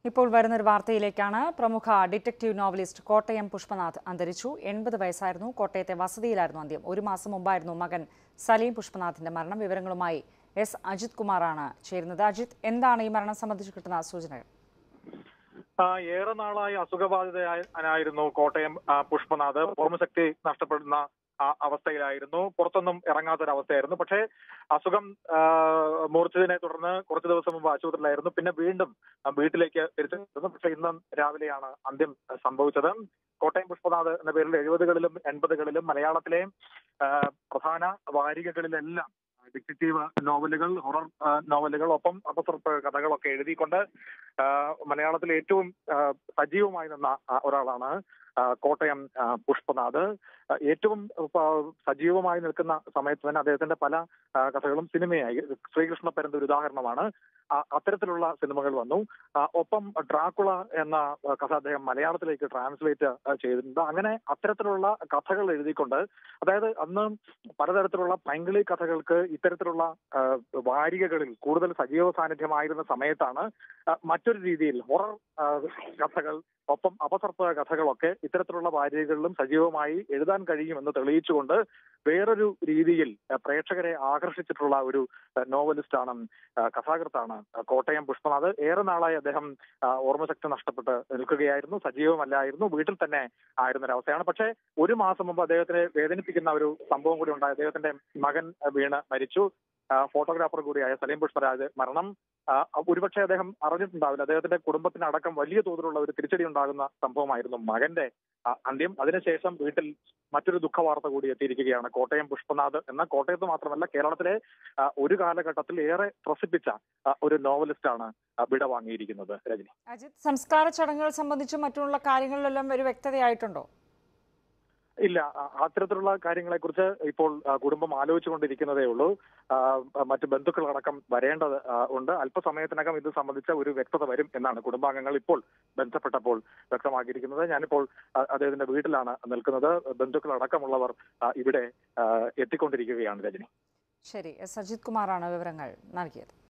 ഇപ്പോൾ വരുന്നൊരു വാർത്തയിലേക്കാണ് പ്രമുഖ ഡിറ്റക്റ്റീവ് നോവലിസ്റ്റ് കോട്ടയം പുഷ്പനാഥ് അന്തരിച്ചു എൺപത് വയസ്സായിരുന്നു കോട്ടയത്തെ വസതിയിലായിരുന്നു അന്ത്യം ഒരു മാസം മുമ്പായിരുന്നു മകൻ സലീം പുഷ്പനാഥിന്റെ മരണം വിവരങ്ങളുമായി എസ് അജിത് കുമാറാണ് ചേരുന്നത് അജിത് എന്താണ് ഈ മരണം സംബന്ധിച്ച് കിട്ടുന്ന സൂചനകൾ ആ, ഏറെ നാളായി അസുഖബാധിതനായിരുന്നു കോട്ടയം ആ, പുഷ്പനാഥ് ഓർമ്മശക്തി നഷ്ടപ്പെടുന്ന ആ, അവസ്ഥയിലായിരുന്നു പുറത്തൊന്നും ഇറങ്ങാത്തൊരവസ്ഥയായിരുന്നു പക്ഷേ അസുഖം ആ, മൂർച്ഛിച്ചതിനെ തുടർന്ന് കുറച്ച് ദിവസം മുമ്പ് ആശുപത്രിയിലായിരുന്നു പിന്നെ വീണ്ടും ആ, വീട്ടിലേക്ക് തിരിച്ചെത്തുന്നു പക്ഷേ ഇന്ന് രാവിലെയാണ് അന്ത്യം സംഭവിച്ചത് കോട്ടയം പുഷ്പനാഥ് എന്ന പേരിൽ എഴുപതുകളിലും എൺപതുകളിലും മലയാളത്തിലെ ആ, പ്രധാന വാരികകളിലെല്ലാം ഡിറ്റക്റ്റീവ് നോവലുകൾ ഹൊറർ ആ, നോവലുകൾ ഒപ്പം അപസർപ്പ കഥകളൊക്കെ എഴുതിക്കൊണ്ട് ആ, മലയാളത്തിൽ ഏറ്റവും ആ, സജീവമായി നിന്ന ആ, ഒരാളാണ് ആ, കോട്ടയം ആ, പുഷ്പനാഥ് ആ, ഏറ്റവും ആ, സജീവമായി നിൽക്കുന്ന സമയത്ത് തന്നെ അദ്ദേഹത്തിന്റെ പല ആ, കഥകളും സിനിമയായി ശ്രീകൃഷ്ണ പരന്ത് ഒരു ഉദാഹരണമാണ് ആ, അത്തരത്തിലുള്ള സിനിമകൾ വന്നു ആ, ഒപ്പം ഡ്രാക്കുള എന്ന ആ, കഥ അദ്ദേഹം മലയാളത്തിലേക്ക് ട്രാൻസ്ലേറ്റ് ആ, ചെയ്തിട്ടുണ്ട് അങ്ങനെ അത്തരത്തിലുള്ള കഥകൾ എഴുതിക്കൊണ്ട് അതായത് അന്ന് പലതരത്തിലുള്ള പൈങ്കിളി കഥകൾക്ക് ഇത്തരത്തിലുള്ള ആ, വാരികകളിൽ കൂടുതൽ സജീവ സാന്നിധ്യമായിരുന്ന സമയത്താണ് ആ, മറ്റൊരു രീതിയിൽ ഹൊറർ ആ, കഥകൾ ഒപ്പം അപസർപ്പ കഥകളൊക്കെ ഇത്തരത്തിലുള്ള വാരികകളിലും സജീവമായി എഴുതാൻ കഴിയുമെന്ന് തെളിയിച്ചുകൊണ്ട് വേറൊരു രീതിയിൽ ആ, പ്രേക്ഷകരെ ആകർഷിച്ചിട്ടുള്ള ഒരു ആ, നോവലിസ്റ്റാണ് ആ, കഥാകൃത്താണ് ആ, കോട്ടയം പുഷ്പനാഥ് ഏറെ നാളായി അദ്ദേഹം ആ, ഓർമ്മശക്തി നഷ്ടപ്പെട്ട് നിൽക്കുകയായിരുന്നു സജീവമല്ലായിരുന്നു വീട്ടിൽ തന്നെ ആയിരുന്ന ഒരവസ്ഥയാണ് പക്ഷേ ഒരു മാസം മുമ്പ് അദ്ദേഹത്തിനെ വേദനിപ്പിക്കുന്ന ഒരു സംഭവം കൂടി ഉണ്ടായി അദ്ദേഹത്തിന്റെ മകൻ ആ, വീണ് മരിച്ചു ആ, ഫോട്ടോഗ്രാഫർ കൂടിയായ സലീം പുഷ്പരാജ് മരണം ആ, ഒരുപക്ഷെ അദ്ദേഹം അറിഞ്ഞിട്ടുണ്ടാവില്ല അദ്ദേഹത്തിന്റെ കുടുംബത്തിനടക്കം വലിയ തോതിലുള്ള ഒരു തിരിച്ചടി ഉണ്ടാകുന്ന സംഭവമായിരുന്നു മകന്റെ ആ, അന്ത്യം അതിനുശേഷം വീട്ടിൽ മറ്റൊരു ദുഃഖ വാർത്ത കൂടി എത്തിയിരിക്കുകയാണ് കോട്ടയം പുഷ്പനാഥ് എന്ന കോട്ടയത്ത് മാത്രമല്ല കേരളത്തിലെ ആ, ഒരു കാലഘട്ടത്തിൽ ഏറെ പ്രസിദ്ധിച്ച ആ, ഒരു നോവലിസ്റ്റാണ് ആ, വിട വാങ്ങിയിരിക്കുന്നത് രജനി അജിത് സംസ്കാര ചടങ്ങുകൾ സംബന്ധിച്ചും മറ്റുള്ള കാര്യങ്ങളിലെല്ലാം ഒരു വ്യക്തതയായിട്ടുണ്ടോ ഇല്ല ആ- അത്തരത്തിലുള്ള കാര്യങ്ങളെ കുറിച്ച് ഇപ്പോൾ ആ, കുടുംബം ആലോചിച്ചുകൊണ്ടിരിക്കുന്നതേ ഉള്ളൂ ആ, മറ്റ് ബന്ധുക്കളടക്കം വരേണ്ടത് ആ, ഉണ്ട് അല്പസമയത്തിനകം ഇത് സംബന്ധിച്ച ഒരു വ്യക്തത വരും എന്നാണ് കുടുംബാംഗങ്ങൾ ഇപ്പോൾ ബന്ധപ്പെട്ടപ്പോൾ വ്യക്തമാക്കിയിരിക്കുന്നത് ഞാനിപ്പോൾ ആ, അദ്ദേഹത്തിന്റെ വീട്ടിലാണ് നിൽക്കുന്നത് ബന്ധുക്കളടക്കമുള്ളവർ ആ, ഇവിടെ ആ, എത്തിക്കൊണ്ടിരിക്കുകയാണ് രജനി ശരി എസ് അജിത് കുമാറാണ് വിവരങ്ങൾ നൽകിയത്